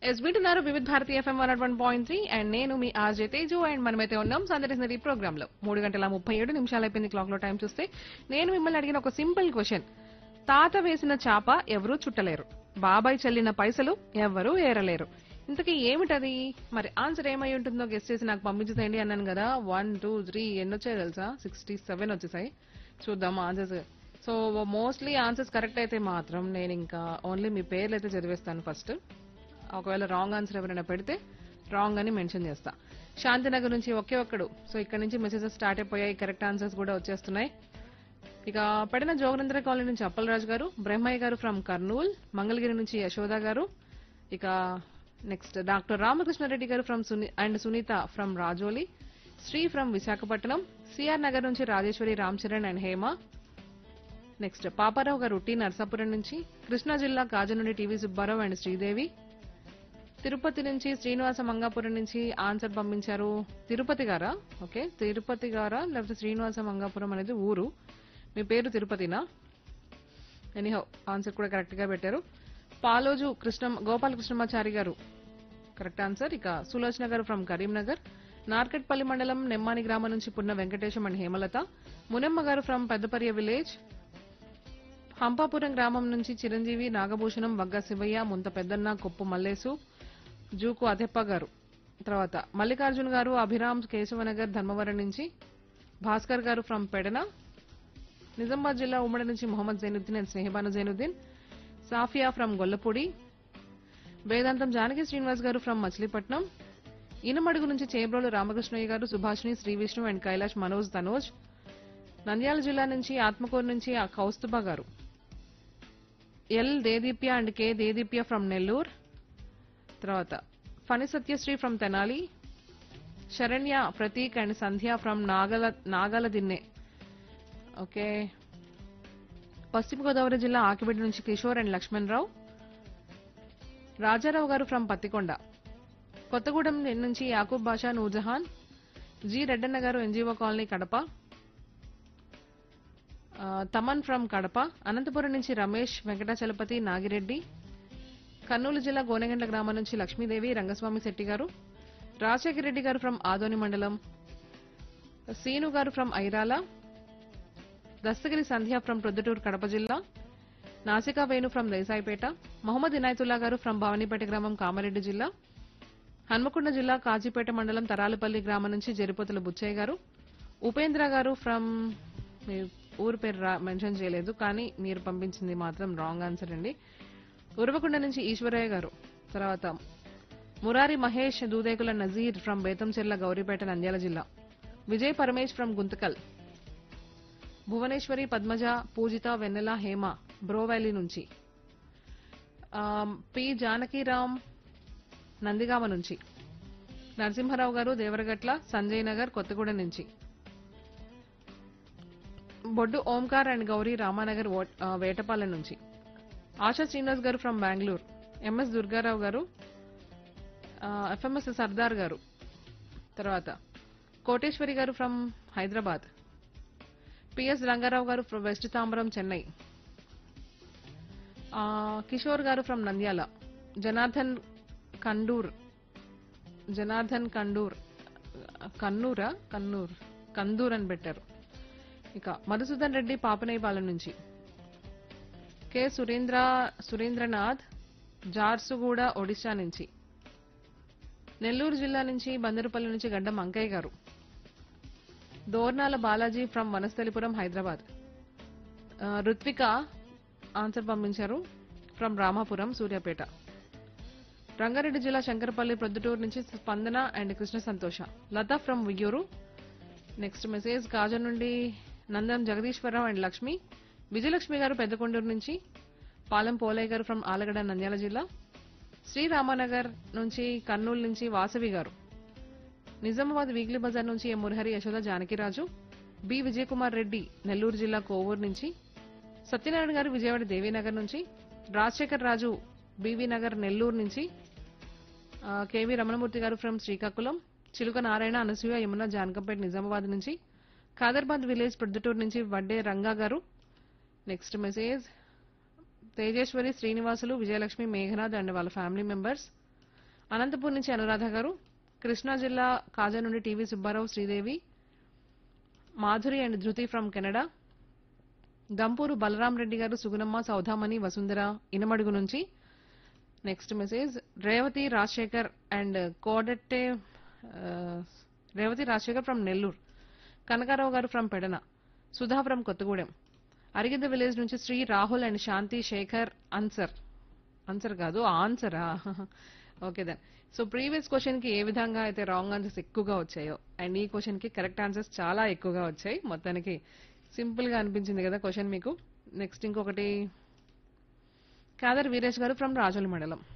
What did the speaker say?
yes వింటున్నారు Vividh Bharati FM one one point three and నేను మీ ఆర్జే తేజు అండ్ మనమైతే ఉన్నాం సందర్శన ఈ ప్రోగ్రామ్ లో మూడు గంటల ముప్పై ఏడు నిమిషాలు అయిపోయింది క్లాక్ లో టైం చూస్తే నేను మిమ్మల్ని అడిగిన ఒక సింపుల్ క్వశ్చన్ తాత వేసిన చాప ఎవరూ చుట్టలేరు బాబాయ్ చల్లిన పైసలు ఎవరూ ఏరలేరు ఇంతకీ ఏమిటది మరి ఆన్సర్ ఏమై ఉంటుందో గెస్ట్ చేసి నాకు పంపించేసేయండి అన్నాను కదా వన్ టూ త్రీ ఎన్ని వచ్చాయి తెలుసా సిక్స్టీ సెవెన్ వచ్చేసాయి చూద్దాం answers so mostly answers correct అయితే మాత్రం నేను ఇంకా ఓన్లీ మీ పేర్లు అయితే చదివేస్తాను ఫస్ట్ ఒకవేళ రాంగ్ ఆన్సర్ ఎవరైనా పెడితే రాంగ్ అని మెన్షన్ చేస్తా శాంతినగర్ నుంచి ఒకే ఒక్కడు సో ఇక్కడ నుంచి మెసేజెస్ స్టార్ట్ అయిపోయాయి కరెక్ట్ ఆన్సర్స్ కూడా వచ్చేస్తున్నాయి ఇక పడిన జోగనేంద్ర కాలనీ నుంచి అప్పలరాజు గారు బ్రహ్మయ్య గారు ఫ్రమ్ కర్నూల్ మంగళగిరి నుంచి యశోద గారు ఇక next doctor Ramakrishna Reddy garu from Suni and Sunitha from Rajoli Sri from Visakhapatnam CR Nagar నుంచి Rajeshwari Ram Charan and Hema next Paparao garu T Narsapuram నుంచి కృష్ణా జిల్లా కాజు నుండి టీవీ సుబ్బారావు అండ్ శ్రీదేవి తిరుపతి నుంచి శ్రీనివాస మంగాపురం నుంచి ఆన్సర్ పంపించారు తిరుపతి గారా ఓకే తిరుపతి గారా లేకపోతే శ్రీనివాస మంగాపురం అనేది ఊరు మీ పేరు తిరుపతినా ఎనీహో ఆన్సర్ కూడా కరెక్ట్ గా పెట్టారు పాలోజు కృష్ణ గోపాలకృష్ణమాచారి గారు కరెక్ట్ ఆన్సర్ ఇక సులోచన గారు ఫ్రమ్ కరీంనగర్ నార్కెట్పల్లి మండలం నెమ్మాని గ్రామం నుంచి పున్న వెంకటేశం అండ్ హేమలత మునమ్మ గారు ఫ్రమ్ పెద్దపర్య విలేజ్ హంపాపురం గ్రామం నుంచి చిరంజీవి నాగభూషణం వగ్గ శివయ్య ముంత పెద్దన్న కొప్పు మల్లేసు జూకు అదెప్ప గారు తర్వాత మల్లికార్జున్ గారు అభిరామ్ కేశవనగర్ ధర్మవరం నుంచి భాస్కర్ గారు ఫ్రమ్ పెడన నిజామాబాద్ జిల్లా ఉమ్మడి నుంచి మొహమ్మద్ జైనుద్దీన్ అండ్ స్నేహబాను జైనుద్దీన్ సాఫియా ఫ్రమ్ గొల్లపూడి వేదాంతం జానకి శ్రీనివాస్ గారు ఫ్రమ్ మచిలీపట్నం ఇనమడుగు నుంచి చేబ్రోలు రామకృష్ణయ్య గారు సుభాష్ని శ్రీ విష్ణు అండ్ కైలాష్ మనోజ్ తనోజ్ నంద్యాల జిల్లా నుంచి ఆత్మకూరు నుంచి ఆ కౌస్తుభ గారు L Dedeepya and K Dedeepya from Nellore తర్వాత Phani Satyasri from Tenali Saranya Prateek and Sandhya from Nagala Nagaladinne okay Paschima Godavari జిల్లా ఆకిబిడ్డ నుంచి కిషోర్ అండ్ లక్ష్మణ్ రావు రాజారావు గారు ఫ్రమ్ పత్తికొండ కొత్తగూడెం నుంచి యాకూబ్ బాషా నూర్జహాన్ జి రెడ్డన్న గారు ఎన్జీఓ కాలనీ కడప ఆ, తమన్ ఫ్రమ్ కడప అనంతపురం నుంచి రమేష్ వెంకటాచలపతి నాగిరెడ్డి కర్నూలు జిల్లా గోనెగండ్ల గ్రామం నుంచి లక్ష్మీదేవి రంగస్వామి శెట్టి గారు రాజశేఖర రెడ్డి గారు ఫ్రమ్ ఆదోని మండలం సీను గారు ఫ్రమ్ ఐరాల దస్తగిరి సంధ్య ఫ్రమ్ ప్రొద్దుటూరు కడప జిల్లా నాసికా వేణు ఫ్రమ్ దేశాయిపేట మొహమ్మద్ ఇనాయతుల్లా గారు ఫ్రమ్ భవానీపేట గ్రామం కామారెడ్డి జిల్లా హన్మకొండ జిల్లా కాజీపేట మండలం తరాలపల్లి గ్రామం నుంచి జరిపోతుల బుచ్చయ్య గారు ఉపేంద్ర గారు ఫ్రమ్ మీ ఊరు పేరు రా- మెన్షన్ చేయలేదు కానీ మీరు పంపించింది మాత్రం రాంగ్ ఆన్సర్ అండి ఉరవకొండ నుంచి ఈశ్వరయ్య గారు తర్వాత మురారి మహేష్ దూదేకుల నజీర్ ఫ్రమ్ బేతంచెర్ల గౌరీపేట నంద్యాల జిల్లా విజయ్ పరమేష్ ఫ్రమ్ గుంతకల్ భువనేశ్వరి పద్మజ పూజిత వెన్నెల హేమ బ్రోవైలీ నుంచి ఆమ్, పి జానకీరామ్ నందిగామ నుంచి నరసింహారావు గారు దేవరగట్ల సంజయ్ నగర్ కొత్తగూడెం నుంచి బొడ్డు ఓంకార్ అండ్ గౌరీ రామానగర్ ఓ- ఆ, వేటపాలెం నుంచి ఆశా శ్రీనివాస్ గారు ఫ్రమ్ బెంగళూరు ఎంఎస్ దుర్గారావు గారు ఆ, ఎఫ్ఎంఎస్ సర్దార్ గారు తర్వాత కోటేశ్వరి గారు ఫ్రమ్ హైదరాబాద్ పిఎస్ రంగారావు గారు ఫ్రమ్ వెస్ట్ తాంబరం చెన్నై ఆ, కిషోర్ గారు ఫ్రమ్ నంద్యాల జనార్దన్ కండూర్ జనార్దన్ కండూర్ కన్నూరా కన్నూర్ కందూర్ అని పెట్టారు ఇక మధుసూదన్ రెడ్డి పాపనేపాలెం నుంచి కె సురేంద్ర సురేంద్రనాథ్ జార్సుగూడ ఒడిశా నుంచి నెల్లూరు జిల్లా నుంచి బందరుపల్లి నుంచి గడ్డం అంకయ్య గారు దోర్నాల బాలాజీ ఫ్రమ్ వనస్థలిపురం హైదరాబాద్ ఆ, రుత్విక ఆన్సర్ పంపించారు ఫ్రమ్ రామాపురం సూర్యాపేట రంగారెడ్డి జిల్లా శంకరపల్లి ప్రొద్దుటూరు నుంచి Spandana and Krishna Santosha Latha from Vuyyuru next message Kaza నుండి నందం జగదీశ్వరరావు అండ్ లక్ష్మి విజయలక్ష్మి గారు పెద్దకొండూరు నుంచి పాలెం పోలయ్య గారు ఫ్రమ్ ఆలగడ్డ నంద్యాల జిల్లా శ్రీరామనగర్ నుంచి కర్నూలు నుంచి వాసవి గారు నిజామాబాద్ వీక్లీ బజార్ నుంచి ఎం మురహరి యశోద జానకిరాజు బి విజయకుమార్ రెడ్డి నెల్లూరు జిల్లా కోవూరు నుంచి సత్యనారాయణ గారు విజయవాడ దేవీనగర్ నుంచి రాజశేఖర్ రాజు బీవీ నగర్ నెల్లూరు నుంచి ఆ, కేవీ రమణమూర్తి గారు ఫ్రమ్ శ్రీకాకుళం చిలుక నారాయణ అనసూయ యమున జానకంపేట నిజామాబాద్ నుంచి ఖాదర్బాద్ విలేజ్ ప్రొద్దుటూరు నుంచి Vadde Ranga garu next message Tejeswari Srinivasulu Vijayalakshmi Meghanath and వాళ్ళ ఫ్యామిలీ మెంబర్స్ అనంతపూర్ నుంచి అనురాధ గారు కృష్ణా జిల్లా కాజా నుండి TV Subbarao Sridevi Madhuri and Dhruti from Canada Gampuru Balaram Reddy garu Sugunamma Saudhamani Vasundhara Inamadugu నుంచి next message Revathi Rajasekhar and కోడట్టే ఆ, Revathi Rajasekhar from Nellore Kanakarao garu from Pedana Sudha from Kothagudem Arigidda village నుంచి Sri Rahul and Shanti Sekhar answer answer కాదు ఆన్సరా okay then so previous question కి ఏ విధంగా అయితే రాంగ్ ఆన్సర్స్ ఎక్కువగా వచ్చాయో అండ్ ఈ క్వశ్చన్ కి కరెక్ట్ ఆన్సర్స్ చాలా ఎక్కువగా వచ్చాయి మొత్తానికి సింపుల్ గా అనిపించింది కదా క్వశ్చన్ మీకు నెక్స్ట్ ఇంకొకటి కాదర్ వీరేష్ గారు ఫ్రమ్ రాజోల మండలం